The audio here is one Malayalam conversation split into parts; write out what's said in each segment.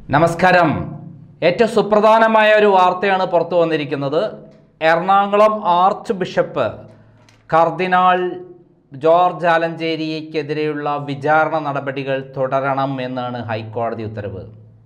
നമസ്കാരം ഏറ്റവും സുപ്രധാനമായ ഒരു വാർത്തയാണ് പുറത്തു വന്നിരിക്കുന്നത് എറണാകുളം ആർച്ച് ബിഷപ്പ് കർദിനാൾ ജോർജ് ആലഞ്ചേരിക്കെതിരെയുള്ള വിചാരണ നടപടികൾ തുടരണം എന്നാണ് ഹൈക്കോടതി ഉത്തരവ്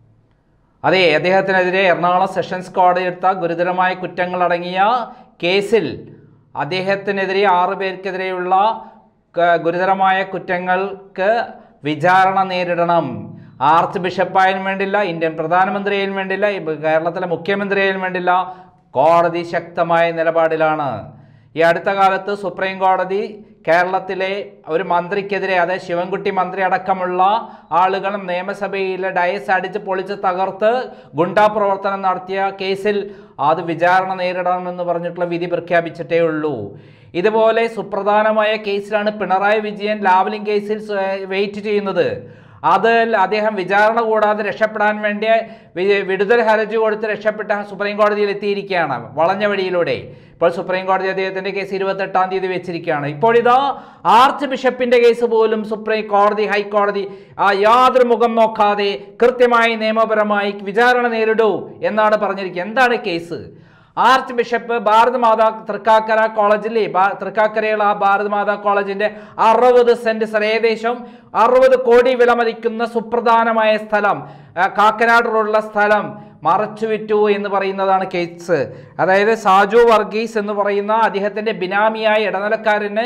അതെ അദ്ദേഹത്തിനെതിരെ എറണാകുളം സെഷൻസ് കോടതി എടുത്ത ഗുരുതരമായ കുറ്റങ്ങളടങ്ങിയ കേസിൽ അദ്ദേഹത്തിനെതിരെ ആറു പേർക്കെതിരെയുള്ള ക- ഗുരുതരമായ കുറ്റങ്ങൾക്ക് വിചാരണ നേരിടണം ആർച്ച് ബിഷപ്പായാലും വേണ്ടില്ല ഇന്ത്യൻ പ്രധാനമന്ത്രിയായാലും വേണ്ടില്ല ഇപ്പ കേരളത്തിലെ മുഖ്യമന്ത്രിയായാലും വേണ്ടില്ല കോടതി ശക്തമായ നിലപാടിലാണ് ഈ അടുത്ത കാലത്ത് സുപ്രീം കോടതി കേരളത്തിലെ ഒരു മന്ത്രിക്കെതിരെ അതായത് ശിവൻകുട്ടി മന്ത്രി അടക്കമുള്ള ആളുകൾ നിയമസഭയിലെ ഡയസ് അടിച്ച് പൊളിച്ച് തകർത്ത് ഗുണ്ടാ പ്രവർത്തനം നടത്തിയ കേസിൽ അത് വിചാരണ നേരിടണമെന്ന് പറഞ്ഞിട്ടുള്ള വിധി പ്രഖ്യാപിച്ചിട്ടേ ഉള്ളൂ ഇതുപോലെ സുപ്രധാനമായ കേസിലാണ് പിണറായി വിജയൻ ലാവലിംഗ് കേസിൽ സ്വ- വെയിറ്റ് ചെയ്യുന്നത് അതിൽ അദ്ദേഹം വിചാരണ കൂടാതെ രക്ഷപ്പെടാൻ വേണ്ടി വി- വിടുതൽ ഹർജി കൊടുത്ത് രക്ഷപ്പെട്ട സുപ്രീം കോടതിയിൽ എത്തിയിരിക്കുകയാണ് വളഞ്ഞ വഴിയിലൂടെ ഇപ്പോൾ സുപ്രീം കോടതി അദ്ദേഹത്തിന്റെ കേസ് ഇരുപത്തെട്ടാം തീയതി വെച്ചിരിക്കുകയാണ് ഇപ്പോൾ ഇതാ ആർച്ച് ബിഷപ്പിന്റെ കേസ് പോലും സുപ്രീം കോടതി ഹൈക്കോടതി ആ യാതൊരു മുഖം നോക്കാതെ കൃത്യമായി നിയമപരമായി വിചാരണ നേരിടൂ എന്നാണ് പറഞ്ഞിരിക്കുന്നത് എന്താണ് case arch bishop Bharat Mata Thrikkakara കോളേജിലെ ബാ- തൃക്കാക്കരയുള്ള ആ ഭാരത് മാതാ കോളേജിന്റെ അറുപത് സെന്റ് സ്ഥലം ഏകദേശം അറുപത് കോടി വിലമതിക്കുന്ന സുപ്രധാനമായ സ്ഥലം ആ, കാക്കനാട് റോഡുള്ള സ്ഥലം മറച്ചു വിറ്റു എന്ന് പറയുന്നതാണ് കേസ് അതായത് സാജു വർഗീസ് എന്ന് പറയുന്ന അദ്ദേഹത്തിന്റെ ബിനാമിയായ ഇടനിലക്കാരന്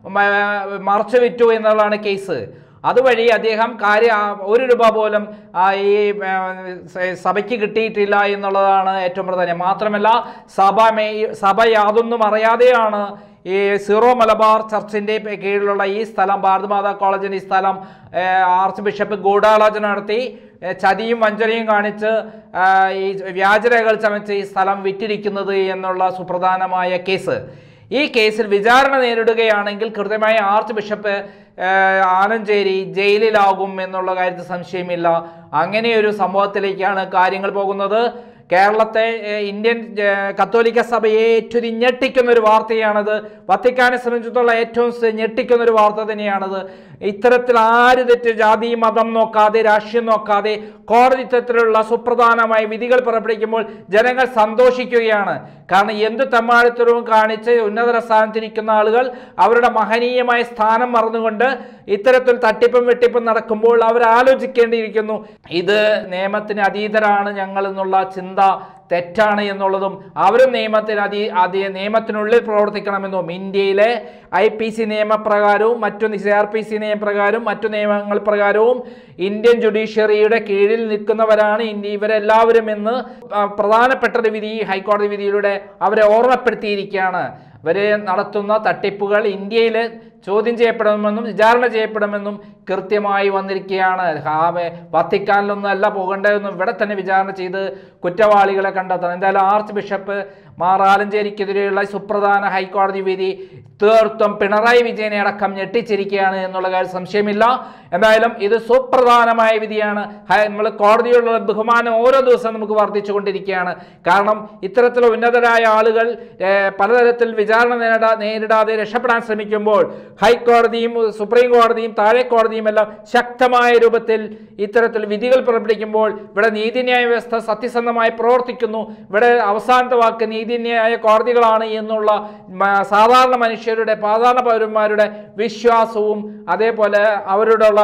മ- മറച്ചു വിറ്റു എന്നുള്ളതാണ് കേസ് അതുവഴി അദ്ദേഹം കാര്യ ആ, ഒരു രൂപ പോലും ആ, ഈ ആ, സ- സഭയ്ക്ക് കിട്ടിയിട്ടില്ല എന്നുള്ളതാണ് ഏറ്റവും പ്രധാനം മാത്രമല്ല സഭ മേ- സഭ യാതൊന്നും അറിയാതെയാണ് ഈ സീറോ മലബാർ ചർച്ചിൻ്റെ കീഴിലുള്ള ഈ സ്ഥലം ഭാരതമാതാ കോളേജിൻ്റെ ഈ സ്ഥലം ഏ, ആർച്ച് ബിഷപ്പ് ഗൂഢാലോചന നടത്തി ഏ, ചതിയും വഞ്ചനയും കാണിച്ച് ആ, ഈ വ്യാജരേഖകൾ ചമച്ച് ഈ സ്ഥലം വിറ്റിരിക്കുന്നത് എന്നുള്ള സുപ്രധാനമായ കേസ് ഈ കേസിൽ വിചാരണ നേരിടുകയാണെങ്കിൽ കൃത്യമായി ആർച്ച് ബിഷപ്പ് ഏഹ്, ആലഞ്ചേരി ജയിലിലാകും എന്നുള്ള കാര്യത്തിൽ സംശയമില്ല അങ്ങനെ ഒരു സംഭവത്തിലേക്കാണ് കാര്യങ്ങൾ പോകുന്നത് കേരളത്തെ ഏഹ്, ഇന്ത്യൻ ഏഹ്, കത്തോലിക്ക സഭയെ ഏറ്റവും ഞെട്ടിക്കുന്ന ഒരു വാർത്തയാണത് വത്തിക്കാനെ സംബന്ധിച്ചിടത്തോളം ഏറ്റവും സ- ഞെട്ടിക്കുന്ന ഒരു വാർത്ത തന്നെയാണത് ഇത്തരത്തിൽ ആര് തെറ്റ് ജാതി മതം നോക്കാതെ രാഷ്ട്രീയം നോക്കാതെ കോടതി ഇത്തരത്തിലുള്ള സുപ്രധാനമായ വിധികൾ പുറപ്പെടുവിക്കുമ്പോൾ ജനങ്ങൾ സന്തോഷിക്കുകയാണ് കാരണം എന്ത് തെമ്മാടിത്തരവും കാണിച്ച് ഉന്നതര സ്ഥാനത്തിരിക്കുന്ന ആളുകൾ അവരുടെ മഹനീയമായ സ്ഥാനം മറന്നുകൊണ്ട് ഇത്തരത്തിൽ തട്ടിപ്പും വെട്ടിപ്പും നടക്കുമ്പോൾ അവർ ആലോചിക്കേണ്ടിയിരിക്കുന്നു ഇത് നിയമത്തിന് അതീതരാണ് ഞങ്ങൾ എന്നുള്ള ചിന്ത തെറ്റാണ് എന്നുള്ളതും അവരും നിയമത്തിന് അതി അതി നിയമത്തിനുള്ളിൽ പ്രവർത്തിക്കണമെന്നും ഇന്ത്യയിലെ ഐ പി സി നിയമപ്രകാരവും മറ്റു സി ആർ പി സി നിയമപ്രകാരവും മറ്റു നിയമങ്ങൾ പ്രകാരവും ഇന്ത്യൻ ജുഡീഷ്യറിയുടെ കീഴിൽ നിൽക്കുന്നവരാണ് ഇന്ത്യ ഇവരെല്ലാവരും എന്ന് ആ, പ്രധാനപ്പെട്ട ഒരു വിധി ഹൈക്കോടതി വിധിയിലൂടെ അവരെ ഓർമ്മപ്പെടുത്തിയിരിക്കുകയാണ് ഇവരെ നടത്തുന്ന തട്ടിപ്പുകൾ ഇന്ത്യയിൽ ചോദ്യം ചെയ്യപ്പെടുമെന്നും വിചാരണ ചെയ്യപ്പെടുമെന്നും കൃത്യമായി വന്നിരിക്കുകയാണ് ഹാവെ വത്തിക്കാനിലൊന്നും അല്ല പോകേണ്ടതെന്നും ഇവിടെ തന്നെ വിചാരണ ചെയ്ത് കുറ്റവാളികളെ കണ്ടെത്തണം എന്തായാലും ആർച്ച് ബിഷപ്പ് മാർ ആലഞ്ചേരിക്കെതിരെയുള്ള ഈ സുപ്രധാന ഹൈക്കോടതി വിധി തീർത്തും പിണറായി വിജയനെ അടക്കം ഞെട്ടിച്ചിരിക്കുകയാണ് എന്നുള്ള കാര്യം സംശയമില്ല എന്തായാലും ഇത് സുപ്രധാനമായ വിധിയാണ് നമ്മൾ കോടതിയോടുള്ള ബഹുമാനം ഓരോ ദിവസവും നമുക്ക് വർദ്ധിച്ചുകൊണ്ടിരിക്കുകയാണ് കാരണം ഇത്തരത്തിലുള്ള ഉന്നതരായ ആളുകൾ ഏഹ്, പലതരത്തിൽ വിചാരണ നേരിടാ നേരിടാതെ രക്ഷപ്പെടാൻ ശ്രമിക്കുമ്പോൾ ഹൈക്കോടതിയും സുപ്രീം കോടതിയും താഴെ കോടതിയും എല്ലാം ശക്തമായ രൂപത്തിൽ ഇത്തരത്തിൽ വിധികൾ പുറപ്പെടുവിക്കുമ്പോൾ ഇവിടെ നീതിന്യായ വ്യവസ്ഥ സത്യസന്ധമായി പ്രവർത്തിക്കുന്നു ഇവിടെ അവസാനത്തെ വാക്ക് നീതിന്യായ കോടതികളാണ് എന്നുള്ള മ- സാധാരണ മനുഷ്യരുടെ സാധാരണ പൗരന്മാരുടെ വിശ്വാസവും അതേപോലെ അവരോടുള്ള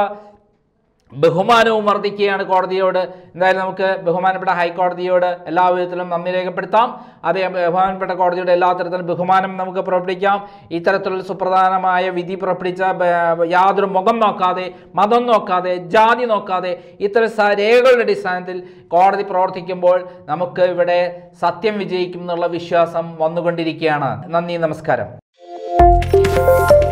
ബഹുമാനവും വർദ്ധിക്കുകയാണ് കോടതിയോട് എന്തായാലും നമുക്ക് ബഹുമാനപ്പെട്ട ഹൈക്കോടതിയോട് എല്ലാ വിധത്തിലും നന്ദി രേഖപ്പെടുത്താം അതേ ബഹുമാനപ്പെട്ട കോടതിയുടെ എല്ലാ തരത്തിലും ബഹുമാനം നമുക്ക് പുറപ്പെടുവിക്കാം ഇത്തരത്തിലുള്ള സുപ്രധാനമായ വിധി പുറപ്പെടുവിച്ച ബ- യാതൊരു മുഖം നോക്കാതെ മതം നോക്കാതെ ജാതി നോക്കാതെ ഇത്തരം സ- രേഖകളുടെ അടിസ്ഥാനത്തിൽ കോടതി പ്രവർത്തിക്കുമ്പോൾ നമുക്ക് ഇവിടെ സത്യം വിജയിക്കും എന്നുള്ള വിശ്വാസം വന്നുകൊണ്ടിരിക്കുകയാണ് നന്ദി നമസ്കാരം